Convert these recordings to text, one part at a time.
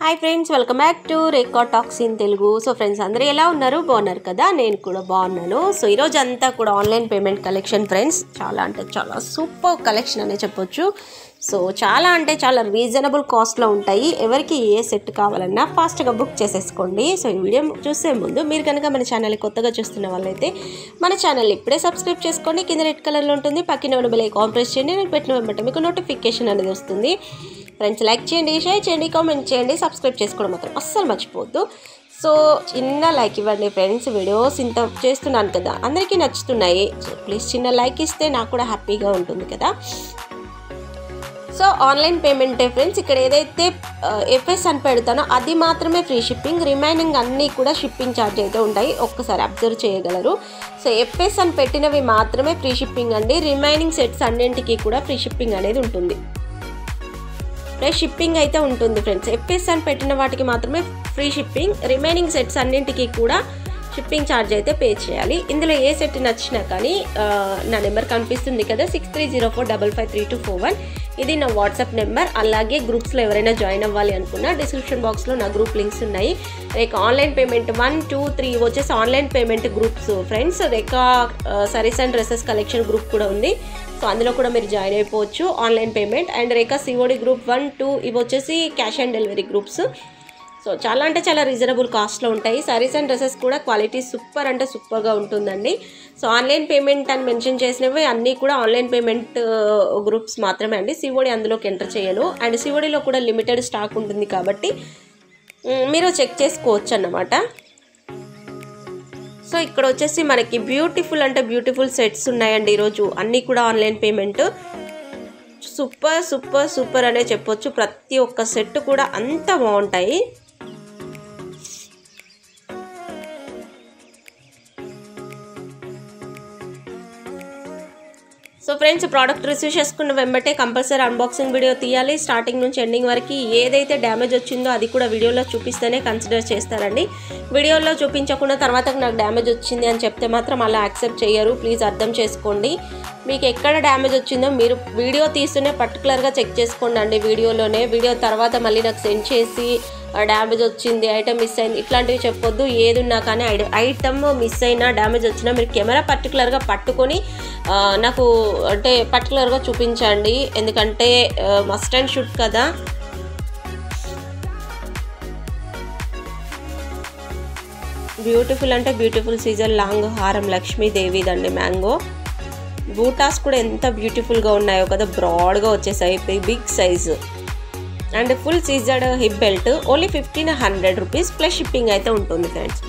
hi friends welcome back to record talks in Telugu so friends అందరూ ఎలా ఉన్నారు బాగున్నారు కదా నేను కూడా బాగున్నాను సో ఈరోజు అంతా కూడా ఆన్లైన్ పేమెంట్ కలెక్షన్ ఫ్రెండ్స్ చాలా అంటే చాలా సూపర్ కలెక్షన్ అనే చెప్పొచ్చు సో చాలా అంటే చాలా రీజనబుల్ కాస్ట్లో ఉంటాయి ఎవరికి ఏ సెట్ కావాలన్నా ఫాస్ట్గా బుక్ చేసేసుకోండి సో ఈ వీడియో చూసే ముందు మీరు కనుక మన ఛానల్ కొత్తగా చూస్తున్న వాళ్ళైతే మన ఛానల్ ఇప్పుడే సబ్స్క్రైబ్ చేసుకోండి కింద రెడ్ కలర్లో ఉంటుంది పక్కన ఉన్న బెల్ ఐకాన్ ప్రెస్ చేయండి నేను పెట్టిన వెంబట మీకు నోటిఫికేషన్ అనేది వస్తుంది ఫ్రెండ్స్ లైక్ చేయండి షేర్ చేయండి కామెంట్ చేయండి సబ్స్క్రైబ్ చేసుకోవడం మాత్రం అస్సలు మర్చిపోవద్దు సో చిన్న లైక్ ఇవ్వండి ఫ్రెండ్స్ వీడియోస్ ఇంత చేస్తున్నాను కదా అందరికీ నచ్చుతున్నాయి సో ప్లీజ్ చిన్న లైక్ ఇస్తే నాకు కూడా హ్యాపీగా ఉంటుంది కదా సో ఆన్లైన్ పేమెంటే ఫ్రెండ్స్ ఇక్కడ ఏదైతే ఎఫ్ఎస్ అని పెడతానో అది మాత్రమే ఫ్రీ షిప్పింగ్ రిమైనింగ్ అన్నీ కూడా షిప్పింగ్ ఛార్జ్ అయితే ఉంటాయి ఒక్కసారి అబ్జర్వ్ చేయగలరు సో ఎఫ్ఎస్ అని పెట్టినవి మాత్రమే ఫ్రీ షిప్పింగ్ అండి రిమైనింగ్ సెట్స్ అన్నింటికి కూడా ఫ్రీ షిప్పింగ్ అనేది ఉంటుంది ప్లస్ షిప్పింగ్ అయితే ఉంటుంది ఫ్రెండ్స్ ఎఫ్ఎస్ అని పెట్టిన వాటికి మాత్రమే ఫ్రీ షిప్పింగ్ రిమైనింగ్ సెట్స్ అన్నింటికి కూడా షిప్పింగ్ ఛార్జ్ అయితే పే చేయాలి ఇందులో ఏ సెట్ నచ్చినా కానీ ఆ, నా నెంబర్ కనిపిస్తుంది కదా six three zero four double five three two four one ఇది నా వాట్సాప్ నెంబర్ అలాగే గ్రూప్స్లో ఎవరైనా జాయిన్ అవ్వాలి అనుకున్నా డిస్క్రిప్షన్ బాక్స్లో నా గ్రూప్ లింక్స్ ఉన్నాయి Rekha online payment one two three వచ్చేసి online payment groups friends Rekha sarees and dresses collection group కూడా ఉంది సో అందులో కూడా మీరు జాయిన్ అయిపోవచ్చు online payment and Rekha COD group one two ఇవి వచ్చేసి cash on delivery groups so చాలా అంటే చాలా రీజనబుల్ కాస్ట్లో ఉంటాయి సారీస్ అండ్ డ్రెస్సెస్ కూడా క్వాలిటీ సూపర్ అంటే సూపర్గా ఉంటుందండి సో ఆన్లైన్ పేమెంట్ అని మెన్షన్ చేసినవి అన్నీ కూడా ఆన్లైన్ పేమెంట్ గ్రూప్స్ మాత్రమే అండి సిఓడి అందులోకి ఎంటర్ చేయను అండ్ సిఓడిలో కూడా లిమిటెడ్ స్టాక్ ఉంటుంది కాబట్టి మ్, మీరు చెక్ చేసుకోవచ్చు అన్నమాట సో ఇక్కడ వచ్చేసి మనకి బ్యూటిఫుల్ అంటే బ్యూటిఫుల్ సెట్స్ ఉన్నాయండి ఈరోజు అన్నీ కూడా online payment super super super అనే చెప్పొచ్చు ప్రతి ఒక్క సెట్ కూడా అంత బాగుంటాయి సో ఫ్రెండ్స్ ప్రోడక్ట్ రిసీవ్ చేసుకున్న వెంబటే కంపల్సరీ అన్బాక్సింగ్ వీడియో తీయాలి స్టార్టింగ్ నుంచి ఎండింగ్ వరకు ఏదైతే డ్యామేజ్ వచ్చిందో అది కూడా వీడియోలో చూపిస్తేనే కన్సిడర్ చేస్తారండి వీడియోలో చూపించకుండా తర్వాత నాకు డ్యామేజ్ వచ్చింది అని చెప్తే మాత్రం అలా యాక్సెప్ట్ చేయరు ప్లీజ్ అర్థం చేసుకోండి మీకు ఎక్కడ డ్యామేజ్ వచ్చిందో మీరు వీడియో తీస్తూనే పర్టికులర్గా చెక్ చేసుకోండి అండి వీడియోలోనే వీడియో తర్వాత మళ్ళీ నాకు సెండ్ చేసి డ్యామేజ్ వచ్చింది ఐటమ్ మిస్ అయింది ఇట్లాంటివి చెప్పొద్దు ఏది ఉన్నా కానీ ఐటమ్ మిస్ అయినా డ్యామేజ్ వచ్చినా మీరు కెమెరా పర్టికులర్గా పట్టుకొని ఆ, నాకు అంటే పర్టికులర్గా చూపించండి ఎందుకంటే మస్ట్ అండ్ షుడ్ కదా బ్యూటిఫుల్ అంటే బ్యూటిఫుల్ సీజన్ లాంగ్ హారం లక్ష్మీదేవిదండి మ్యాంగో బూటాస్ కూడా ఎంత బ్యూటిఫుల్గా ఉన్నాయో కదా బ్రాడ్గా వచ్చేసాయి బిగ్ సైజు అండ్ ఫుల్ సీజర్డ్ hip belt only fifteen hundred rupees plus shipping అయితే ఉంటుంది ఫ్రెండ్స్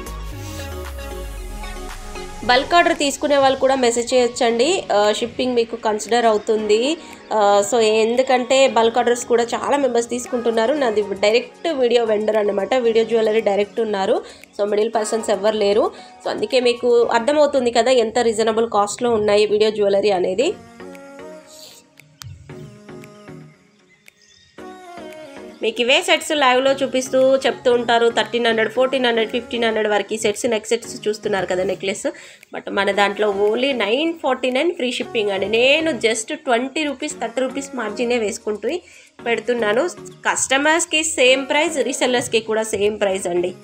బల్క్ ఆర్డర్ తీసుకునే వాళ్ళు కూడా మెసేజ్ చేయొచ్చండి షిప్పింగ్ మీకు కన్సిడర్ అవుతుంది ఆ, సో ఎందుకంటే బల్క్ ఆర్డర్స్ కూడా చాలా మెంబర్స్ తీసుకుంటున్నారు నాది డైరెక్ట్ వీడియో వెండర్ అనమాట వీడియో జ్యువెలరీ డైరెక్ట్ ఉన్నారు సో మిడిల్ పర్సన్స్ ఎవరు లేరు సో అందుకే మీకు అర్థమవుతుంది కదా ఎంత రీజనబుల్ కాస్ట్లో ఉన్నాయి వీడియో జ్యువెలరీ అనేది మీకు ఇవే సెట్స్ లైవ్లో చూపిస్తూ చెప్తూ ఉంటారు thirteen hundred fourteen hundred fifteen hundred వరకు ఈ సెట్స్ నెక్స్ట్ సెట్స్ చూస్తున్నారు కదా నెక్లెస్ బట్ మన దాంట్లో only nine forty nine free shipping అండి నేను just twenty rupees thirty rupees మార్జినే వేసుకుంటూ పెడుతున్నాను కస్టమర్స్కి సేమ్ ప్రైస్ రీసెల్లర్స్కి కూడా సేమ్ ప్రైస్ అండి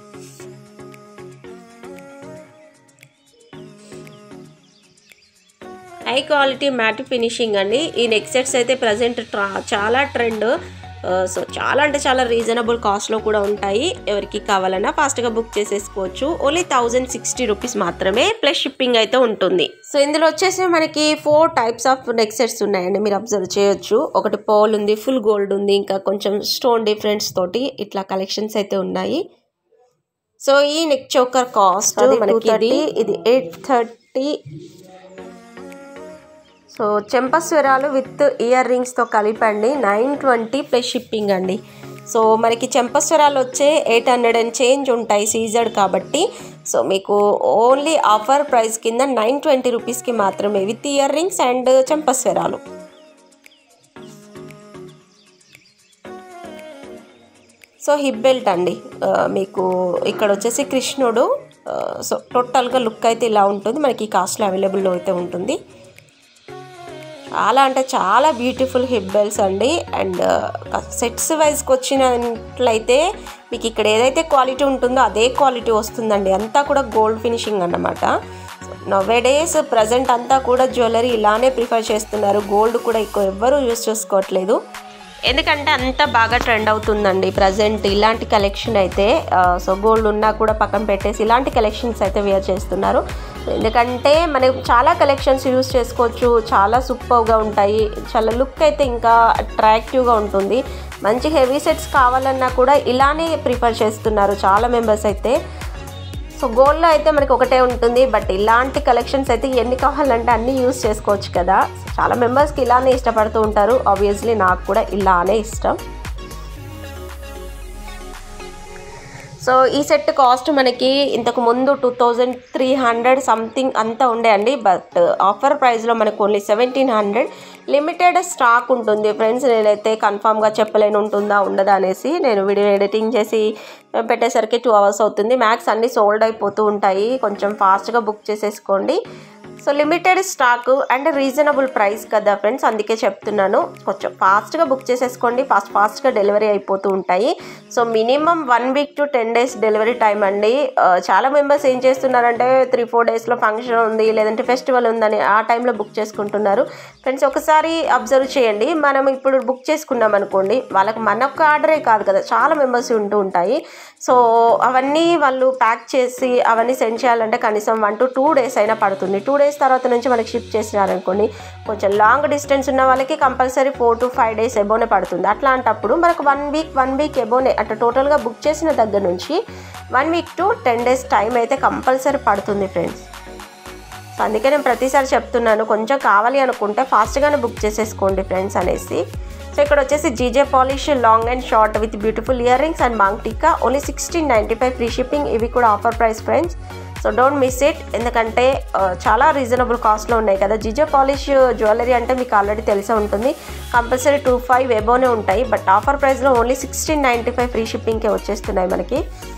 హై క్వాలిటీ మ్యాట్ ఫినిషింగ్ అండి ఈ నెక్ సెట్స్ అయితే ప్రజెంట్ ట్రా చాలా ట్రెండ్ సో చాలా అంటే చాలా రీజనబుల్ కాస్ట్లో కూడా ఉంటాయి ఎవరికి కావాలన్నా ఫాస్ట్గా బుక్ చేసేసుకోవచ్చు ఓన్లీ థౌజండ్ సిక్స్టీ రూపీస్ మాత్రమే ప్లస్ షిప్పింగ్ అయితే ఉంటుంది సో ఇందులో వచ్చేసి మనకి four types of neck sets ఉన్నాయండి మీరు అబ్జర్వ్ చేయొచ్చు ఒకటి పోల్ ఉంది ఫుల్ గోల్డ్ ఉంది ఇంకా కొంచెం స్టోన్ డిఫరెంట్స్ తోటి ఇట్లా కలెక్షన్స్ అయితే ఉన్నాయి సో ఈ నెక్ చోకర్ కాస్ట్ మనకి ఇది ఇది ఎయిట్ థర్టీ సో చెంపస్వరాలు విత్ ఇయర్ రింగ్స్తో కలిపండి నైన్ ట్వంటీ ప్లస్ షిప్పింగ్ అండి సో మనకి చెంపస్వరాలు వచ్చే ఎయిట్ హండ్రెడ్ అండ్ చేంజ్ ఉంటాయి సీజర్డ్ కాబట్టి సో మీకు ఓన్లీ ఆఫర్ ప్రైస్ కింద నైన్ ట్వంటీ రూపీస్కి మాత్రమే విత్ ఇయర్ రింగ్స్ అండ్ చెంపస్వరాలు సో హిప్ బెల్ట్ అండి ఆ, మీకు ఇక్కడ వచ్చేసి కృష్ణుడు ఆ, సో టోటల్గా లుక్ అయితే ఇలా ఉంటుంది మనకి ఈ కాస్ట్లో అవైలబుల్లో అయితే ఉంటుంది చాలా అంటే చాలా బ్యూటిఫుల్ హిప్ బెల్స్ అండి అండ్ సెట్స్ వైజ్కి వచ్చినట్లయితే మీకు ఇక్కడ ఏదైతే క్వాలిటీ ఉంటుందో అదే క్వాలిటీ వస్తుందండి అంతా కూడా గోల్డ్ ఫినిషింగ్ అన్నమాట నవ్వే డేస్ ప్రజెంట్ అంతా కూడా జ్యువెలరీ ఇలానే ప్రిఫర్ చేస్తున్నారు గోల్డ్ కూడా ఎక్కువ ఎవ్వరూ యూస్ చేసుకోవట్లేదు ఎందుకంటే అంత బాగా ట్రెండ్ అవుతుందండి ప్రజెంట్ ఇలాంటి కలెక్షన్ అయితే సో గోల్డ్ ఉన్నా కూడా పక్కన పెట్టేసి ఇలాంటి కలెక్షన్స్ అయితే వేర్ చేస్తున్నారు ఎందుకంటే మనకు చాలా కలెక్షన్స్ యూస్ చేసుకోవచ్చు చాలా సూపర్గా ఉంటాయి చాలా లుక్ అయితే ఇంకా అట్రాక్టివ్గా ఉంటుంది మంచి హెవీ సెట్స్ కావాలన్నా కూడా ఇలానే ప్రిఫర్ చేస్తున్నారు చాలా మెంబర్స్ అయితే సో గోల్డ్లో అయితే మనకి ఒకటే ఉంటుంది బట్ ఇలాంటి కలెక్షన్స్ అయితే ఎన్ని కావాలంటే అన్నీ యూస్ చేసుకోవచ్చు కదా సో చాలా మెంబర్స్కి ఇలానే ఇష్టపడుతూ ఉంటారు ఆబ్వియస్లీ నాకు కూడా ఇలానే ఇష్టం సో ఈ సెట్ కాస్ట్ మనకి ఇంతకు ముందు two thousand three hundred something అంతా ఉండే అండి బట్ ఆఫర్ ప్రైస్లో మనకు only seventeen hundred limited stock ఉంటుంది ఫ్రెండ్స్ నేనైతే కన్ఫామ్గా చెప్పలేను ఉంటుందా ఉండదా అనేసి నేను వీడియో ఎడిటింగ్ చేసి పెట్టేసరికి టూ అవర్స్ అవుతుంది మ్యాక్స్ అన్నీ సోల్డ్ అయిపోతూ ఉంటాయి కొంచెం ఫాస్ట్గా బుక్ చేసేసుకోండి so limited stock and reasonable price కదా ఫ్రెండ్స్ అందుకే చెప్తున్నాను కొంచెం ఫాస్ట్గా బుక్ చేసేసుకోండి ఫాస్ట్ ఫాస్ట్గా డెలివరీ అయిపోతూ ఉంటాయి so minimum one week to ten days delivery time అండి ఆ, చాలా మెంబర్స్ ఏం చేస్తున్నారంటే త్రీ ఫోర్ డేస్లో ఫంక్షన్ ఉంది లేదంటే ఫెస్టివల్ ఉందని ఆ టైంలో బుక్ చేసుకుంటున్నారు ఫ్రెండ్స్ ఒకసారి అబ్జర్వ్ చేయండి మనం ఇప్పుడు బుక్ చేసుకున్నాం అనుకోండి వాళ్ళకి మన ఒక్క ఆర్డరే కాదు కదా చాలా మెంబర్స్ ఉంటూ ఉంటాయి సో అవన్నీ వాళ్ళు ప్యాక్ చేసి అవన్నీ సెండ్ చేయాలంటే కనీసం వన్ టు టూ డేస్ అయినా పడుతుంది టూ డేస్ తర్వాత నుంచి మనకి షిప్ చేసినారనుకోండి కొంచెం లాంగ్ డిస్టెన్స్ ఉన్న వాళ్ళకి compulsory four to five days ఎబోనే పడుతుంది అట్లాంటప్పుడు మనకు వన్ వీక్ వన్ వీక్ ఎబోనే అంటే టోటల్గా బుక్ చేసిన దగ్గర నుంచి one week to ten days time అయితే కంపల్సరీ పడుతుంది ఫ్రెండ్స్ సో అందుకే నేను ప్రతిసారి చెప్తున్నాను కొంచెం కావాలి అనుకుంటే ఫాస్ట్గానే బుక్ చేసేసుకోండి ఫ్రెండ్స్ అనేసి సో ఇక్కడ వచ్చేసి GJ polish long and short with beautiful ear rings and maang tikka only sixteen ninety five free shipping ఇవి కూడా offer price friends so don't miss it ఎందుకంటే ఆ, చాలా రీజనబుల్ కాస్ట్లో ఉన్నాయి కదా జిజే పాలిష్ జ్యువెలరీ అంటే మీకు ఆల్రెడీ తెలిసే ఉంటుంది కంపల్సరీ టూ ఫైవ్ ఎబోనే ఉంటాయి బట్ ఆఫర్ ప్రైస్లో only sixteen ninety five free షిప్పింగ్కే వచ్చేస్తున్నాయి మనకి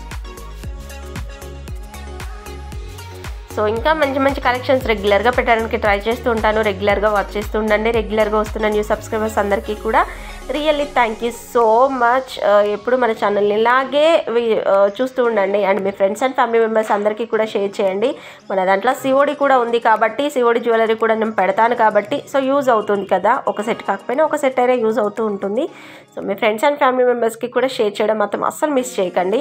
సో ఇంకా మంచి మంచి కలెక్షన్స్ రెగ్యులర్గా పెట్టడానికి ట్రై చేస్తూ ఉంటాను రెగ్యులర్గా వాచ్ చేస్తూ ఉండండి రెగ్యులర్గా వస్తున్న న్యూ సబ్స్క్రైబర్స్ అందరికీ కూడా really thank you so much ఎప్పుడు మన ఛానల్ని ఇలాగే వి- ఆ, చూస్తూ ఉండండి అండ్ మీ ఫ్రెండ్స్ అండ్ ఫ్యామిలీ మెంబర్స్ అందరికీ కూడా షేర్ చేయండి మన దాంట్లో సిఓడి కూడా ఉంది కాబట్టి సిఓడి జ్యువెలరీ కూడా నేను పెడతాను కాబట్టి సో యూజ్ అవుతుంది కదా ఒక సెట్ కాకపోయినా ఒక సెట్ అయినా యూజ్ అవుతూ ఉంటుంది సో మీ ఫ్రెండ్స్ అండ్ ఫ్యామిలీ మెంబర్స్కి కూడా షేర్ చేయడం మాత్రం అస్సలు మిస్ చేయకండి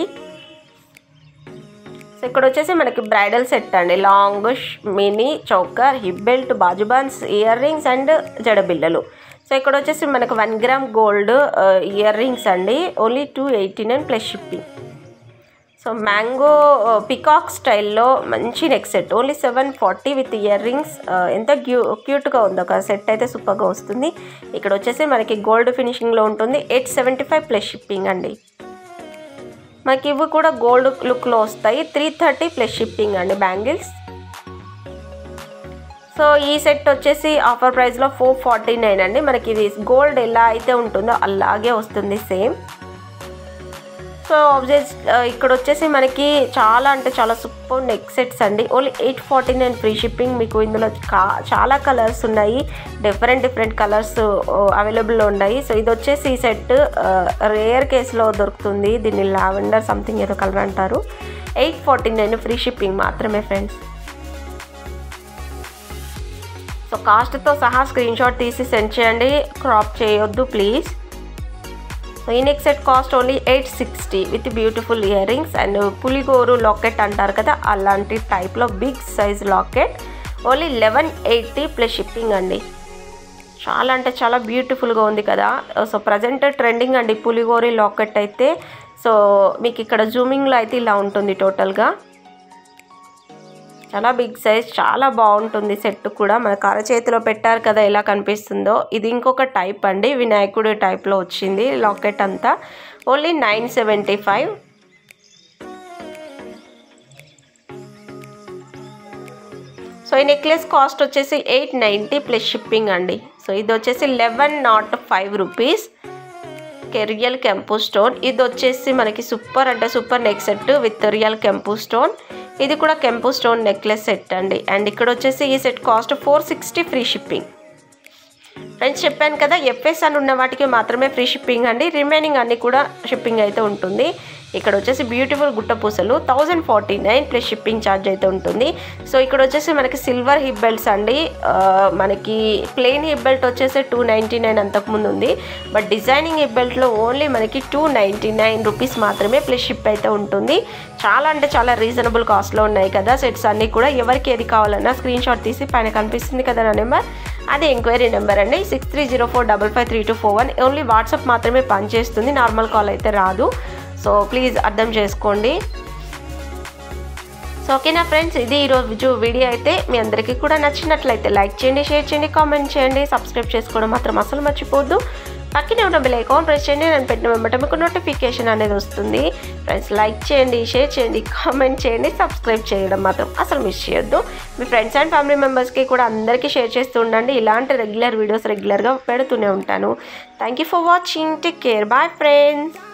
సో ఇక్కడ వచ్చేసి మనకి బ్రైడల్ సెట్ అండి long mini choker hip belt బాజుబాన్స్ ఇయర్ రింగ్స్ అండ్ జడబిల్లలు సో ఇక్కడ వచ్చేసి మనకు one gram gold ear rings అండి only two eighty nine plus shipping so mango peacock స్టైల్లో మంచి neck set only seven forty with ear rings ఎంత క్యూ క్యూట్గా ఉంది ఒక సెట్ అయితే సూపర్గా వస్తుంది ఇక్కడ వచ్చేసి మనకి గోల్డ్ ఫినిషింగ్లో ఉంటుంది eight seventy five plus shipping అండి మనకి ఇవి కూడా గోల్డ్ లుక్లో వస్తాయి త్రీ థర్టీ ప్లస్ షిప్పింగ్ అండి బ్యాంగిల్స్ సో ఈ సెట్ వచ్చేసి ఆఫర్ ప్రైస్లో ఫోర్ ఫార్టీ నైన్ అండి మనకి ఇది గోల్డ్ ఎలా అయితే ఉంటుందో అలాగే వస్తుంది సేమ్ సో ఆబ్జెక్ట్స్ ఇక్కడ వచ్చేసి మనకి చాలా అంటే చాలా సూపర్ నెక్ సెట్స్ అండి only eight forty nine free shipping మీకు ఇందులో కా చాలా కలర్స్ ఉన్నాయి డిఫరెంట్ డిఫరెంట్ కలర్స్ అవైలబుల్లో ఉన్నాయి సో ఇది వచ్చేసి ఈ సెట్ రేర్ కేసులో దొరుకుతుంది దీన్ని లావెండర్ సంథింగ్ ఏదో కలర్ అంటారు eight forty nine free shipping మాత్రమే ఫ్రెండ్స్ సో కాస్ట్తో సహా స్క్రీన్ షాట్ తీసి సెండ్ చేయండి క్రాప్ చేయొద్దు ప్లీజ్ సో ఈ neck set cost only eight sixty with beautiful ear rings and పులిగోరు లాకెట్ అంటారు కదా అలాంటి టైప్లో big size locket only eleven eighty plus shipping అండి చాలా అంటే చాలా బ్యూటిఫుల్గా ఉంది కదా సో ప్రజెంట్ ట్రెండింగ్ అండి పులిగోరి లాకెట్ అయితే సో మీకు ఇక్కడ జూమింగ్లో అయితే ఇలా ఉంటుంది టోటల్గా చాలా బిగ్ సైజ్ చాలా బాగుంటుంది సెట్ కూడా మన కరచేతిలో పెట్టారు కదా ఎలా కనిపిస్తుందో ఇది ఇంకొక టైప్ అండి వినాయకుడి టైప్లో వచ్చింది లాకెట్ అంతా only nine seventy five so ఈ నెక్లెస్ కాస్ట్ వచ్చేసి ఎయిట్ నైంటీ ప్లస్ షిప్పింగ్ అండి సో ఇది వచ్చేసి eleven not five rupees real కెంపు స్టోన్ ఇది వచ్చేసి మనకి సూపర్ అంటే super neck set with real కెంపు స్టోన్ ఇది కూడా కెంపు స్టోన్ నెక్లెస్ సెట్ అండి అండ్ ఇక్కడ వచ్చేసి ఈ set cost four sixty free shipping friends చెప్పాను కదా ఎఫ్ఎస్ అని ఉన్న వాటికి మాత్రమే ఫ్రీ షిప్పింగ్ అండి రిమైనింగ్ అన్నీ కూడా షిప్పింగ్ అయితే ఉంటుంది ఇక్కడ వచ్చేసి బ్యూటిఫుల్ గుట్ట పూసలు thousand forty nine plus shipping charge అయితే ఉంటుంది సో ఇక్కడ వచ్చేసి మనకి సిల్వర్ హిప్ బెల్ట్స్ అండి ఆ, మనకి ప్లెయిన్ హిప్ బెల్ట్ వచ్చేసి టూ నైంటీ నైన్ అంతకుముందు ఉంది బట్ డిజైనింగ్ హిప్ బెల్ట్లో ఓన్లీ మనకి టూ నైంటీ నైన్ రూపీస్ మాత్రమే ప్లస్ షిప్ అయితే ఉంటుంది చాలా అంటే చాలా రీజనబుల్ కాస్ట్లో ఉన్నాయి కదా సెట్స్ అన్నీ కూడా ఎవరికి ఏది కావాలన్నా స్క్రీన్ షాట్ తీసి పైన కనిపిస్తుంది కదా నా నెంబర్ అది ఎంక్వైరీ నెంబర్ అండి six three zero four double five three two four one only WhatsApp మాత్రమే పనిచేస్తుంది నార్మల్ కాల్ అయితే రాదు సో ప్లీజ్ అర్థం చేసుకోండి సో ఓకేనా ఫ్రెండ్స్ ఇది ఈరోజు వీడియో అయితే మీ అందరికీ కూడా నచ్చినట్లయితే లైక్ చేయండి షేర్ చేయండి కామెంట్ చేయండి సబ్స్క్రైబ్ చేసుకోవడం మాత్రం అసలు మర్చిపోద్దు పక్కనే ఉన్న బెల్ ఐకాన్ ప్రెస్ చేయండి నేను పెట్టిన వెంబట మీకు నోటిఫికేషన్ అనేది వస్తుంది ఫ్రెండ్స్ లైక్ చేయండి షేర్ చేయండి కామెంట్ చేయండి సబ్స్క్రైబ్ చేయడం మాత్రం అసలు మిస్ చేయొద్దు మీ ఫ్రెండ్స్ అండ్ ఫ్యామిలీ మెంబర్స్కి కూడా అందరికీ షేర్ చేస్తూ ఉండండి ఇలాంటి రెగ్యులర్ వీడియోస్ రెగ్యులర్గా పెడుతూనే ఉంటాను thank you for watching take care bye friends